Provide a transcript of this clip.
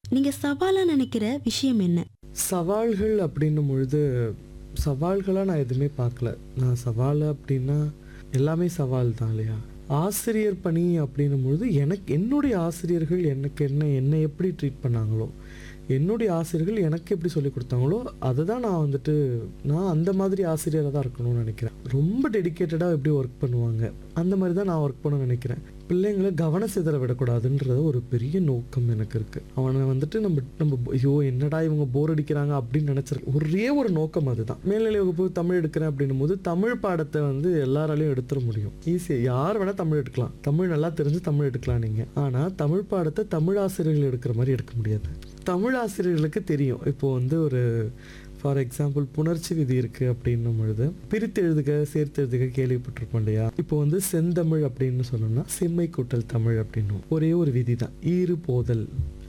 நீங்க சவாலா நினைக்கிற விஷயம் என்ன சவால்கள் அப்படின்னும் பொழுது சவால்களாக நான் எதுவுமே பார்க்கல நான் சவால் அப்படின்னா எல்லாமே சவால் தான் இல்லையா ஆசிரியர் பணி அப்படின்னும் பொழுது எனக்கு என்னுடைய ஆசிரியர்கள் எனக்கு என்ன என்னை எப்படி ட்ரீட் பண்ணாங்களோ என்னுடைய ஆசிரியர்கள் எனக்கு எப்படி சொல்லி கொடுத்தாங்களோ அதை தான் நான் வந்துட்டு நான் அந்த மாதிரி ஆசிரியராக தான் இருக்கணும்னு நினைக்கிறேன் ரொம்ப டெடிக்கேட்டடாக எப்படி ஒர்க் பண்ணுவாங்க அந்த மாதிரி தான் நான் ஒர்க் பண்ண நினைக்கிறேன் பிள்ளைங்களை கவன சிதற விடக்கூடாதுன்றது ஒரு பெரிய நோக்கம் எனக்கு இருக்கு அவனை வந்துட்டு நம்ம நம்ம ஐயோ என்னடா இவங்க போர் அடிக்கிறாங்க அப்படின்னு நினைச்சிருக்க ஒரே ஒரு நோக்கம் அதுதான் மேல்நிலை வகுப்பு தமிழ் எடுக்கிறேன் அப்படின்னும் போது தமிழ் பாடத்தை வந்து எல்லாராலையும் எடுத்துட முடியும் ஈஸியாக யார் வேணா தமிழ் எடுக்கலாம் தமிழ் நல்லா தெரிஞ்சு தமிழ் எடுக்கலாம் நீங்க ஆனா தமிழ் பாடத்தை தமிழ் ஆசிரியர்கள் எடுக்கிற மாதிரி எடுக்க முடியாது தமிழ் ஆசிரியர்களுக்கு தெரியும் இப்போ வந்து ஒரு ஃபார் எக்ஸாம்பிள் புணர்ச்சி விதி இருக்கு அப்படின்னும் பொழுது பிரித்து எழுதுக சேர்த்து எழுதுக கேள்விப்பட்டிருப்போம் இல்லையா இப்போ வந்து செந்தமிழ் அப்படின்னு சொன்னோம்னா செம்மை கூட்டல் தமிழ் அப்படின்னும் ஒரே ஒரு விதி தான் ஈறு போதல்